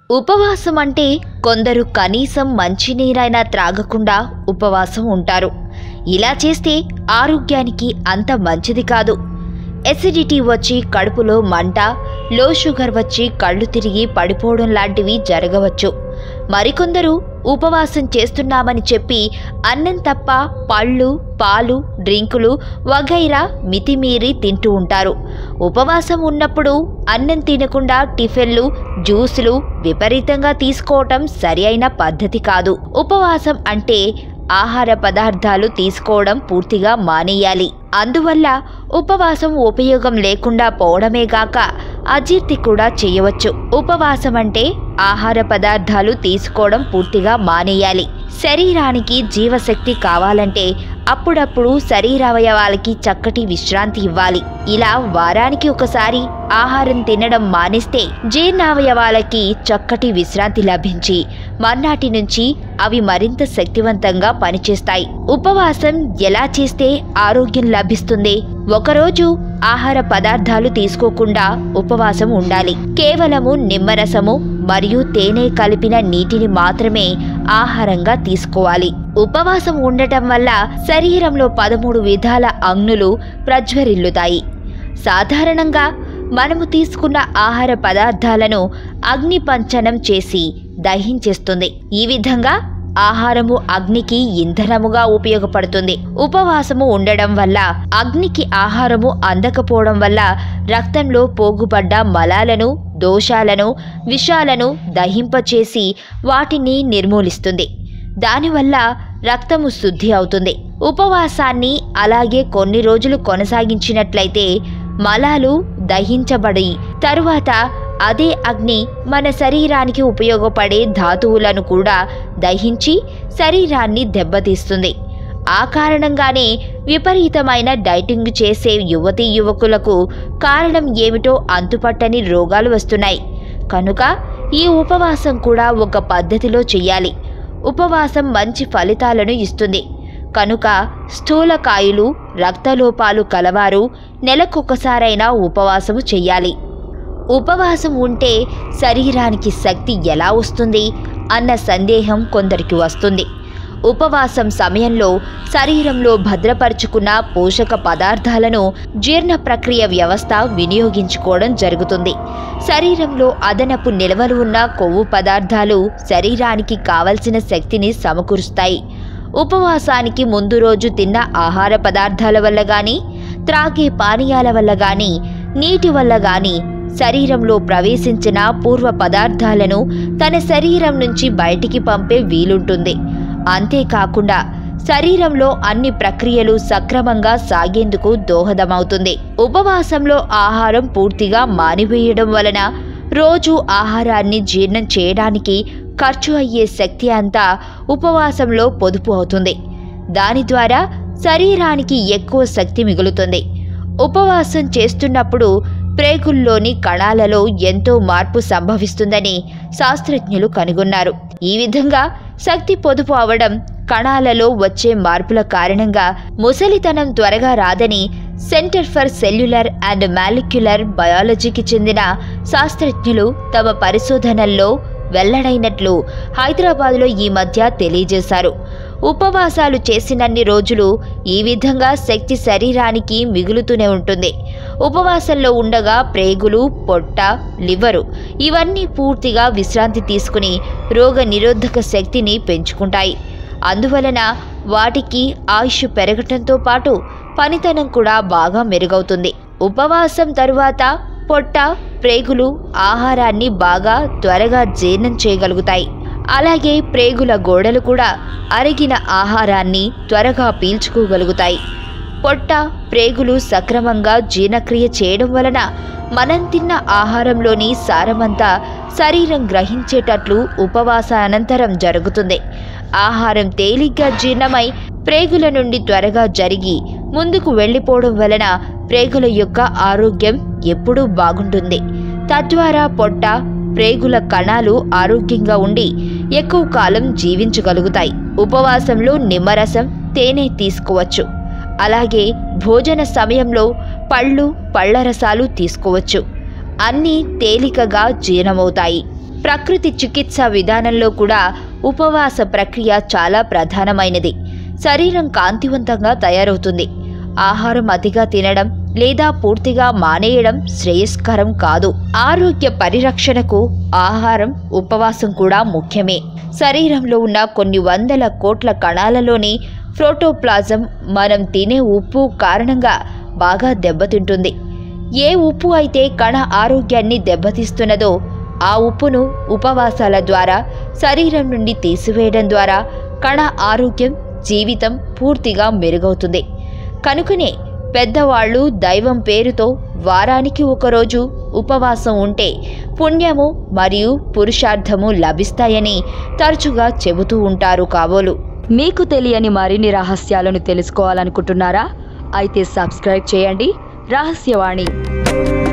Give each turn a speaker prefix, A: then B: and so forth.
A: ఉపవాసం అంటే కొందరు కనీసం మంచినీరైనా త్రాగకుండా ఉపవాసం ఉంటారు ఇలా చేస్తే ఆరోగ్యానికి అంత మంచిది కాదు ఎసిడిటీ వచ్చి కడుపులో మంట లో షుగర్ వచ్చి కళ్ళు తిరిగి పడిపోవడం లాంటివి జరగవచ్చు మరికొందరు ఉపవాసం చేస్తున్నామని చెప్పి అన్నం తప్ప పళ్ళు పాలు డ్రింకులు వగైరా మితిమీరి తింటూ ఉంటారు ఉపవాసం ఉన్నప్పుడు అన్నం తినకుండా టిఫిన్లు జ్యూసులు విపరీతంగా తీసుకోవటం సరి అయిన పద్ధతి కాదు ఉపవాసం అంటే ఆహార పదార్థాలు తీసుకోవడం పూర్తిగా మానేయాలి అందువల్ల ఉపవాసం ఉపయోగం లేకుండా పోవడమే గాక అజీర్తి కూడా చేయవచ్చు ఉపవాసం అంటే ఆహార పదార్థాలు తీసుకోవడం పూర్తిగా మానేయాలి శరీరానికి జీవశక్తి కావాలంటే అప్పుడప్పుడు శరీరావయవాలకి చక్కటి విశ్రాంతి ఇవ్వాలి ఇలా వారానికి ఒకసారి ఆహారం తినడం మానేస్తే జీర్ణావయవాలకి చక్కటి విశ్రాంతి లభించి మర్నాటి నుంచి అవి మరింత శక్తివంతంగా పనిచేస్తాయి ఉపవాసం ఎలా చేస్తే ఆరోగ్యం లభిస్తుంది ఒకరోజు ఆహార పదార్థాలు తీసుకోకుండా ఉపవాసం ఉండాలి కేవలము నిమ్మరసము మరియు తేనె కలిపిన నీటిని మాత్రమే ఆహారంగా తీసుకోవాలి ఉపవాసం ఉండటం వల్ల శరీరంలో పదమూడు విధాల అగ్నులు ప్రజ్వరిల్లుతాయి సాధారణంగా మనము తీసుకున్న ఆహార పదార్థాలను అగ్ని పంచనం చేసి దహించేస్తుంది ఈ విధంగా ఆహారము అగ్నికి ఇంధనముగా ఉపయోగపడుతుంది ఉపవాసము ఉండడం వల్ల అగ్నికి ఆహారము అందకపోవడం వల్ల రక్తంలో పోగుపడ్డ మలాలను దోషాలను విషాలను దహింపచేసి వాటిని నిర్మూలిస్తుంది దానివల్ల రక్తము శుద్ధి అవుతుంది ఉపవాసాన్ని అలాగే కొన్ని రోజులు కొనసాగించినట్లయితే మలాలు దహించబడి తరువాత అదే అగ్ని మన శరీరానికి ఉపయోగపడే ధాతువులను కూడా దహించి శరీరాన్ని దెబ్బతీస్తుంది ఆ కారణంగానే విపరీతమైన డైటింగ్ చేసే యువతీ యువకులకు కారణం ఏమిటో అంతుపట్టని రోగాలు వస్తున్నాయి కనుక ఈ ఉపవాసం కూడా ఒక పద్ధతిలో చెయ్యాలి ఉపవాసం మంచి ఫలితాలను ఇస్తుంది కనుక స్థూలకాయులు రక్తలోపాలు కలవారు నెలకొకసారైనా ఉపవాసము చెయ్యాలి ఉపవాసం ఉంటే శరీరానికి శక్తి ఎలా వస్తుంది అన్న సందేహం కొందరికి వస్తుంది ఉపవాసం సమయంలో శరీరంలో భద్రపరుచుకున్న పోషక పదార్థాలను జీర్ణ ప్రక్రియ వ్యవస్థ వినియోగించుకోవడం జరుగుతుంది శరీరంలో అదనపు నిల్వలు ఉన్న కొవ్వు పదార్థాలు శరీరానికి కావలసిన శక్తిని సమకూరుస్తాయి ఉపవాసానికి ముందు రోజు తిన్న ఆహార పదార్థాల వల్ల గాని త్రాగే పానీయాల వల్ల గాని నీటి వల్ల గాని శరీరంలో ప్రవేశించిన పూర్వ పదార్థాలను తన శరీరం నుంచి బయటికి పంపే వీలుంటుంది అంతేకాకుండా శరీరంలో అన్ని ప్రక్రియలు సక్రమంగా సాగేందుకు దోహదమవుతుంది ఉపవాసంలో ఆహారం పూర్తిగా మానివేయడం వలన రోజు ఆహారాన్ని జీర్ణం చేయడానికి ఖర్చు అయ్యే శక్తి అంతా ఉపవాసంలో పొదుపు అవుతుంది దాని ద్వారా శరీరానికి ఎక్కువ శక్తి మిగులుతుంది ఉపవాసం చేస్తున్నప్పుడు ప్రేగుల్లోని కణాలలో ఎంతో మార్పు సంభవిస్తుందని శాస్త్రజ్ఞులు కనుగొన్నారు ఈ విధంగా శక్తి పొదుపు అవడం కణాలలో వచ్చే మార్పుల కారణంగా ముసలితనం త్వరగా రాదని centre for cellular and molecular బయాలజీకి చెందిన శాస్త్రజ్ఞులు తమ పరిశోధనల్లో వెల్లడైనట్లు హైదరాబాదులో ఈ మధ్య తెలియజేశారు ఉపవాసాలు చేసినన్ని రోజులు ఈ విధంగా శక్తి శరీరానికి మిగులుతూనే ఉంటుంది ఉపవాసంలో ఉండగా ప్రేగులు పొట్ట లివరు ఇవన్నీ పూర్తిగా విశ్రాంతి తీసుకుని రోగ నిరోధక శక్తిని పెంచుకుంటాయి అందువలన వాటికి ఆయుష్ పెరగటంతో పాటు పనితనం కూడా బాగా మెరుగవుతుంది ఉపవాసం తరువాత పొట్ట ప్రేగులు ఆహారాన్ని బాగా త్వరగా జీర్ణం చేయగలుగుతాయి అలాగే ప్రేగుల గోడలు కూడా అరిగిన ఆహారాన్ని త్వరగా పీల్చుకోగలుగుతాయి పొట్ట ప్రేగులు సక్రమంగా జీర్ణక్రియ చేయడం వలన మనం తిన్న ఆహారంలోని సారమంతా శరీరం గ్రహించేటట్లు ఉపవాస అనంతరం జరుగుతుంది ఆహారం తేలిగ్గా జీర్ణమై ప్రేగుల నుండి త్వరగా జరిగి ముందుకు వెళ్ళిపోవడం వలన ప్రేగుల యొక్క ఆరోగ్యం ఎప్పుడూ బాగుంటుంది తద్వారా పొట్ట ప్రేగుల కణాలు ఆరోగ్యంగా ఉండి ఎక్కువ కాలం జీవించగలుగుతాయి ఉపవాసంలో నిమ్మరసం తేనె తీసుకోవచ్చు అలాగే భోజన సమయంలో పళ్ళు పళ్ళ రసాలు తీసుకోవచ్చు అన్నీ తేలికగా జీర్ణమవుతాయి ప్రకృతి చికిత్స విధానంలో కూడా ఉపవాస ప్రక్రియ చాలా ప్రధానమైనది శరీరం కాంతివంతంగా తయారవుతుంది ఆహారం అతిగా తినడం లేదా పూర్తిగా మానేయడం శ్రేయస్కరం కాదు ఆరోగ్య పరిరక్షణకు ఆహారం ఉపవాసం కూడా ముఖ్యమే శరీరంలో ఉన్న కొన్ని వందల కోట్ల కణాలలోని ప్రోటోప్లాజం మనం తినే ఉప్పు కారణంగా బాగా దెబ్బతింటుంది ఏ ఉప్పు అయితే కణ ఆరోగ్యాన్ని దెబ్బతీస్తున్నదో ఆ ఉప్పును ఉపవాసాల ద్వారా శరీరం నుండి తీసివేయడం ద్వారా కణ ఆరోగ్యం జీవితం పూర్తిగా మెరుగవుతుంది కనుకనే పెద్దవాళ్ళు దైవం పేరుతో వారానికి ఒకరోజు ఉపవాసం ఉంటే పుణ్యము మరియు పురుషార్థము లభిస్తాయని తరచుగా చెబుతూ ఉంటారు కాబోలు
B: మీకు తెలియని మరిన్ని రహస్యాలను తెలుసుకోవాలనుకుంటున్నారా అయితే సబ్స్క్రైబ్ చేయండి రహస్యవాణి